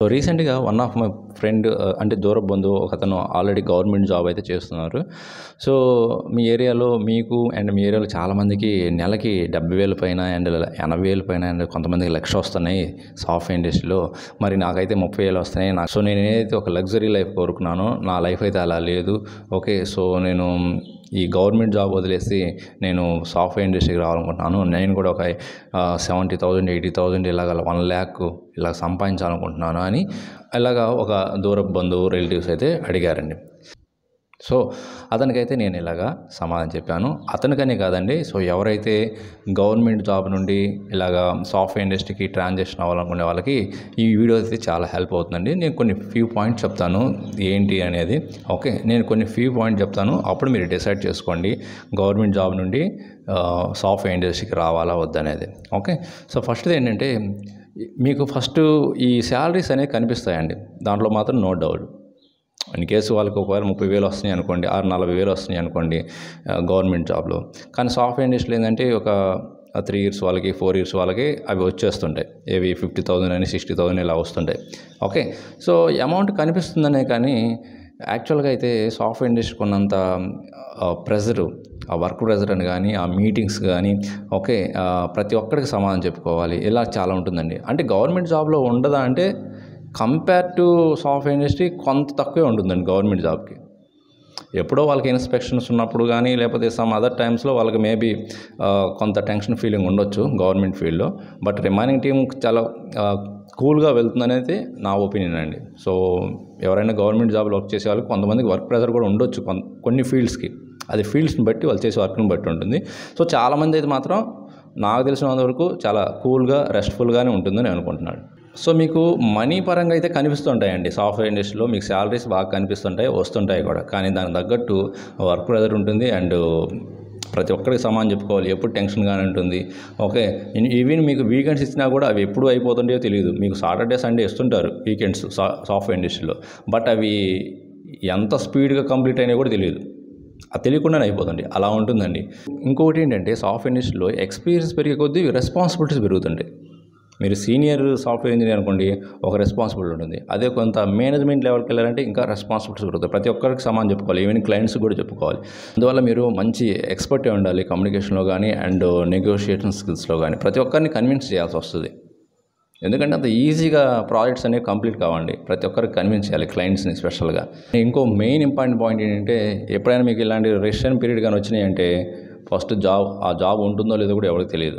so రీసెంట్గా one of my friend అంటే దూర బంధువు ఒక అతను ఆల్రెడీ గవర్నమెంట్ జాబ్ అయితే చేస్తున్నారు సో మీ ఏరియాలో మీకు అండ్ మీ ఏరియాలో చాలామందికి నెలకి డెబ్బై వేల పైన అండ్ ఎనభై వేల పైన అండ్ కొంతమందికి లక్ష వస్తున్నాయి సాఫ్ట్వేర్ ఇండస్ట్రీలో మరి నాకైతే ముప్పై వేలు వస్తున్నాయి నాకు సో నేను ఏదైతే ఒక లగ్జరీ లైఫ్ కోరుకున్నానో నా లైఫ్ అయితే అలా లేదు ఓకే సో నేను ఈ గవర్నమెంట్ జాబ్ వదిలేసి నేను సాఫ్ట్వేర్ ఇండస్ట్రీకి రావాలనుకుంటున్నాను నేను కూడా ఒక సెవెంటీ థౌజండ్ ఎయిటీ థౌజండ్ ఇలాగ వన్ ల్యాక్ ఇలా సంపాదించాలనుకుంటున్నాను అని ఇలాగా ఒక దూర బంధువు రిలేటివ్స్ అయితే అడిగారండి సో అతనికైతే నేను ఇలాగా సమాధానం చెప్పాను అతనికనే కాదండి సో ఎవరైతే గవర్నమెంట్ జాబ్ నుండి ఇలాగా సాఫ్ట్వేర్ ఇండస్ట్రీకి ట్రాన్సాక్షన్ అవ్వాలనుకునే వాళ్ళకి ఈ వీడియో అయితే చాలా హెల్ప్ అవుతుందండి నేను కొన్ని ఫ్యూ పాయింట్స్ చెప్తాను ఏంటి అనేది ఓకే నేను కొన్ని ఫ్యూ పాయింట్స్ చెప్తాను అప్పుడు మీరు డిసైడ్ చేసుకోండి గవర్నమెంట్ జాబ్ నుండి సాఫ్ట్వేర్ ఇండస్ట్రీకి రావాలా వద్దనేది ఓకే సో ఫస్ట్ ఏంటంటే మీకు ఫస్ట్ ఈ శాలరీస్ అనేవి కనిపిస్తాయండి దాంట్లో మాత్రం నో డౌట్ ఇన్ కేసు వాళ్ళకి ఒకవేళ ముప్పై వేలు వస్తున్నాయి అనుకోండి ఆరు నలభై వేలు వస్తున్నాయి అనుకోండి గవర్నమెంట్ జాబ్లో కానీ సాఫ్ట్వేర్ ఇండస్ట్రీలో ఏంటంటే ఒక త్రీ ఇయర్స్ వాళ్ళకి ఫోర్ ఇయర్స్ వాళ్ళకి అవి వచ్చేస్తుంటాయి ఏవి ఫిఫ్టీ థౌజండ్ అని సిక్స్టీ థౌజండ్ ఇలా వస్తుంటాయి ఓకే సో అమౌంట్ కనిపిస్తుందనే కానీ యాక్చువల్గా అయితే సాఫ్ట్వేర్ ఇండస్ట్రీకి ఉన్నంత ప్రెజరు ఆ వర్క్ ప్రెజర్ అని కానీ ఆ మీటింగ్స్ కానీ ఓకే ప్రతి ఒక్కరికి సమాధానం చెప్పుకోవాలి ఇలా చాలా ఉంటుందండి అంటే గవర్నమెంట్ జాబ్లో ఉండదా అంటే కంపేర్ టు సాఫ్ట్వేర్ ఇండస్ట్రీ కొంత తక్కువే ఉంటుందండి గవర్నమెంట్ జాబ్కి ఎప్పుడో వాళ్ళకి ఇన్స్పెక్షన్స్ ఉన్నప్పుడు కానీ లేకపోతే సమ్ అదర్ టైమ్స్లో వాళ్ళకి మేబీ కొంత టెన్షన్ ఫీలింగ్ ఉండొచ్చు గవర్నమెంట్ ఫీల్డ్లో బట్ రిమైనింగ్ టీం చాలా కూల్గా వెళ్తుందనేది నా ఒపీనియన్ అండి సో ఎవరైనా గవర్నమెంట్ జాబ్లో వర్క్ చేసే వాళ్ళకి కొంతమందికి వర్క్ ప్రెషర్ కూడా ఉండొచ్చు కొన్ని ఫీల్డ్స్కి అది ఫీల్డ్స్ని బట్టి వాళ్ళు చేసే వర్క్ని బట్టి ఉంటుంది సో చాలామంది అయితే మాత్రం నాకు తెలిసినంత వరకు చాలా కూల్గా రెస్ట్ఫుల్గానే ఉంటుందని అనుకుంటున్నాను సో మీకు మనీ పరంగా అయితే కనిపిస్తుంటాయండి సాఫ్ట్వేర్ ఇండస్ట్రీలో మీకు శాలరీస్ బాగా కనిపిస్తుంటాయి వస్తుంటాయి కూడా కానీ దానికి తగ్గట్టు వర్క్ ప్రెజర్ ఉంటుంది అండ్ ప్రతి ఒక్కరికి సమానం చెప్పుకోవాలి ఎప్పుడు టెన్షన్గానే ఉంటుంది ఓకే ఈవెన్ మీకు వీకెండ్స్ ఇచ్చినా కూడా అవి ఎప్పుడు అయిపోతుంటాయో తెలియదు మీకు సాటర్డే సండే ఇస్తుంటారు వీకెండ్స్ సాఫ్ట్వేర్ ఇండస్ట్రీలో బట్ అవి ఎంత స్పీడ్గా కంప్లీట్ అయినా కూడా తెలియదు అది తెలియకుండానే అయిపోతుంది అలా ఉంటుందండి ఇంకొకటి ఏంటంటే సాఫ్ట్వేర్ ఇండస్ట్రీలో ఎక్స్పీరియన్స్ పెరిగే కొద్దీ రెస్పాన్సిబిలిటీస్ పెరుగుతుంటాయి మీరు సీనియర్ సాఫ్ట్వేర్ ఇంజనీర్ అనుకోండి ఒక రెస్పాన్సిబిలిటీ ఉంటుంది అదే కొంత మేనేజ్మెంట్ లెవెల్కి వెళ్ళాలంటే ఇంకా రెస్పాన్సిబిలిటీస్ పెరుగుతాయి ప్రతి ఒక్కరికి సమానం చెప్పుకోవాలి ఈవెన్ క్లయింట్స్ కూడా చెప్పుకోవాలి అందువల్ల మీరు మంచి ఎక్స్పర్ట్ ఉండాలి కమ్యూనికేషన్లో కానీ అండ్ నెగోషియేషన్ స్కిల్స్లో కానీ ప్రతి ఒక్కరిని కన్విన్స్ చేయాల్సి వస్తుంది ఎందుకంటే అంత ఈజీగా ప్రాజెక్ట్స్ అనేవి కంప్లీట్ కావండి ప్రతి ఒక్కరికి కన్విన్స్ చేయాలి క్లయింట్స్ని స్పెషల్గా ఇంకో మెయిన్ ఇంపార్టెంట్ పాయింట్ ఏంటంటే ఎప్పుడైనా మీకు ఇలాంటి రెస్టన్ పీరియడ్ కానీ వచ్చినాయి అంటే ఫస్ట్ జాబ్ ఆ జాబ్ ఉంటుందో లేదో కూడా ఎవరికి తెలియదు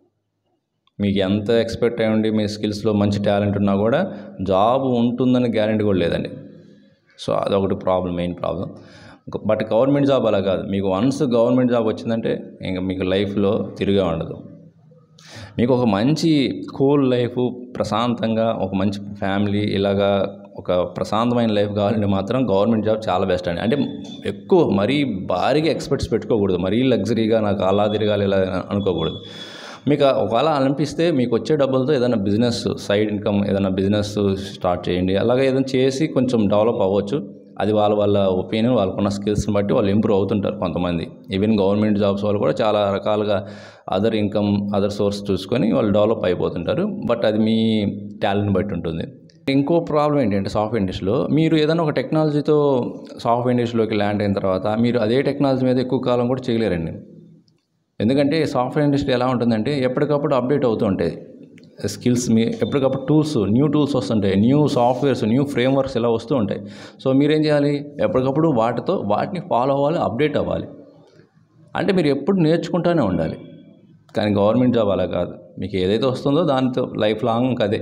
మీకు ఎంత ఎక్స్పెక్ట్ అయ్యండి మీ స్కిల్స్లో మంచి టాలెంట్ ఉన్నా కూడా జాబ్ ఉంటుందని గ్యారంటీ కూడా లేదండి సో అదొకటి problem main problem but government job అలా కాదు మీకు వన్స్ గవర్నమెంట్ జాబ్ వచ్చిందంటే ఇంకా మీకు లైఫ్లో తిరిగే ఉండదు మీకు ఒక మంచి కూల్ లైఫ్ ప్రశాంతంగా ఒక మంచి ఫ్యామిలీ ఇలాగా ఒక ప్రశాంతమైన లైఫ్ కావాలంటే మాత్రం గవర్నమెంట్ జాబ్ చాలా బెస్ట్ అండి అంటే ఎక్కువ మరీ భారీగా ఎక్స్పెక్ట్స్ పెట్టుకోకూడదు మరీ లగ్జరీగా నాకు అలా తిరగాలి ఇలా అనుకోకూడదు మీకు ఒకవేళ అనిపిస్తే మీకు వచ్చే డబ్బులతో ఏదైనా బిజినెస్ సైడ్ ఇన్కమ్ ఏదైనా బిజినెస్ స్టార్ట్ చేయండి అలాగే ఏదైనా చేసి కొంచెం డెవలప్ అవ్వచ్చు అది వాళ్ళ వాళ్ళ ఒపీనియన్ వాళ్ళకున్న స్కిల్స్ని బట్టి వాళ్ళు ఇంప్రూవ్ అవుతుంటారు కొంతమంది ఈవెన్ గవర్నమెంట్ జాబ్స్ వాళ్ళు కూడా చాలా రకాలుగా అదర్ ఇన్కమ్ అదర్ సోర్స్ చూసుకొని వాళ్ళు డెవలప్ అయిపోతుంటారు బట్ అది మీ టాలెంట్ బట్టి ఉంటుంది ఇంకో ప్రాబ్లం ఏంటంటే సాఫ్ట్వేర్ ఇండస్ట్రీలో మీరు ఏదైనా ఒక టెక్నాలజీతో సాఫ్ట్వేర్ ఇండస్ట్రీలోకి ల్యాండ్ అయిన తర్వాత మీరు అదే టెక్నాలజీ మీద ఎక్కువ కాలం కూడా చేయలేరండి ఎందుకంటే సాఫ్ట్వేర్ ఇండస్ట్రీ ఎలా ఉంటుందంటే ఎప్పటికప్పుడు అప్డేట్ అవుతూ ఉంటాయి స్కిల్స్ మీ ఎప్పటికప్పుడు టూల్స్ న్యూ టూల్స్ వస్తుంటాయి న్యూ సాఫ్ట్వేర్స్ న్యూ ఫ్రేమ్వర్క్స్ ఇలా వస్తూ ఉంటాయి సో మీరేం చేయాలి ఎప్పటికప్పుడు వాటితో వాటిని ఫాలో అవ్వాలి అప్డేట్ అవ్వాలి అంటే మీరు ఎప్పుడు నేర్చుకుంటూనే ఉండాలి కానీ గవర్నమెంట్ జాబ్ అలా కాదు మీకు ఏదైతే వస్తుందో దానితో లైఫ్ లాంగ్ అదే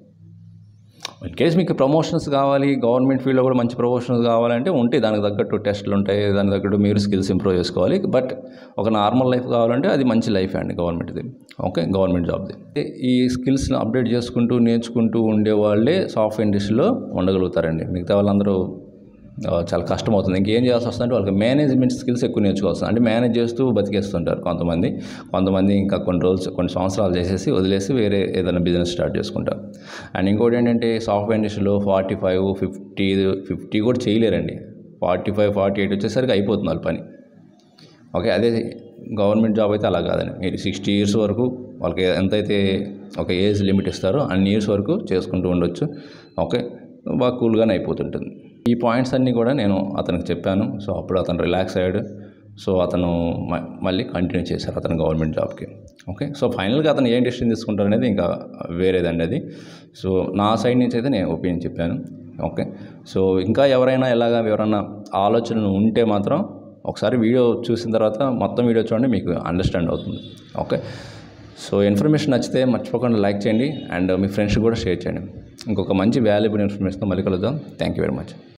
ఇన్ కేస్ మీకు ప్రమోషన్స్ కావాలి గవర్నమెంట్ ఫీల్డ్లో కూడా మంచి ప్రమోషన్స్ కావాలంటే ఉంటాయి దానికి తగ్గట్టు టెస్టులు ఉంటాయి దానికి తగ్గట్టు మీరు స్కిల్స్ ఇంప్రూవ్ చేసుకోవాలి బట్ ఒక నార్మల్ లైఫ్ కావాలంటే అది మంచి లైఫ్ అండి గవర్నమెంట్ది ఓకే గవర్నమెంట్ జాబ్ది ఈ స్కిల్స్ని అప్డేట్ చేసుకుంటూ నేర్చుకుంటూ ఉండే వాళ్ళే సాఫ్ట్వేర్ ఇండస్ట్రీలో ఉండగలుగుతారండి మిగతా వాళ్ళందరూ చాలా కష్టం అవుతుంది ఇంకేం చేయాల్సి వస్తుందంటే వాళ్ళకి మేనేజ్మెంట్ స్కిల్స్ ఎక్కువ నేర్చుకోవాల్సింది అంటే మేనేజ్ చేస్తూ బతికేస్తుంటారు కొంతమంది కొంతమంది ఇంకా కొన్ని రోజులు కొన్ని సంవత్సరాలు చేసేసి వదిలేసి వేరే ఏదైనా బిజినెస్ స్టార్ట్ చేసుకుంటారు అండ్ ఇంకోటి ఏంటంటే సాఫ్ట్వేర్ ఇండస్ట్రీలో ఫార్టీ ఫైవ్ ఫిఫ్టీ ఫిఫ్టీ కూడా చేయలేరండి ఫార్టీ ఫైవ్ ఫార్టీ ఎయిట్ వచ్చేసరికి అయిపోతుంది వాళ్ళ పని ఓకే అదే గవర్నమెంట్ జాబ్ అయితే అలా కాదండి మీరు సిక్స్టీ ఇయర్స్ వరకు వాళ్ళకి ఎంతైతే ఒక ఏజ్ లిమిట్ ఇస్తారో అన్ని ఇయర్స్ వరకు చేసుకుంటూ ఉండొచ్చు ఓకే బాగా కూల్గానే అయిపోతుంటుంది ఈ పాయింట్స్ అన్నీ కూడా నేను అతనికి చెప్పాను సో అప్పుడు అతను రిలాక్స్ అయ్యాడు సో అతను మ- మళ్ళీ కంటిన్యూ చేశారు అతను గవర్నమెంట్ జాబ్కి ఓకే సో ఫైనల్గా అతను ఏం డెసిషన్ తీసుకుంటారు అనేది ఇంకా వేరేదండి అది సో నా సైడ్ నుంచి అయితే నేను ఒపీనియన్ చెప్పాను ఓకే సో ఇంకా ఎవరైనా ఎలాగా ఎవరైనా ఆలోచనలు ఉంటే మాత్రం ఒకసారి వీడియో చూసిన తర్వాత మొత్తం వీడియో చూడండి మీకు అండర్స్టాండ్ అవుతుంది ఓకే సో ఇన్ఫర్మేషన్ నచ్చితే మర్చిపోకుండా లైక్ చేయండి అండ్ మీ ఫ్రెండ్స్ కూడా షేర్ చేయండి ఇంకొక మంచి వాల్యుబుల్ ఇన్ఫర్మేషన్తో మళ్ళీ కలుద్దాం థ్యాంక్ యూ వెరీ మచ్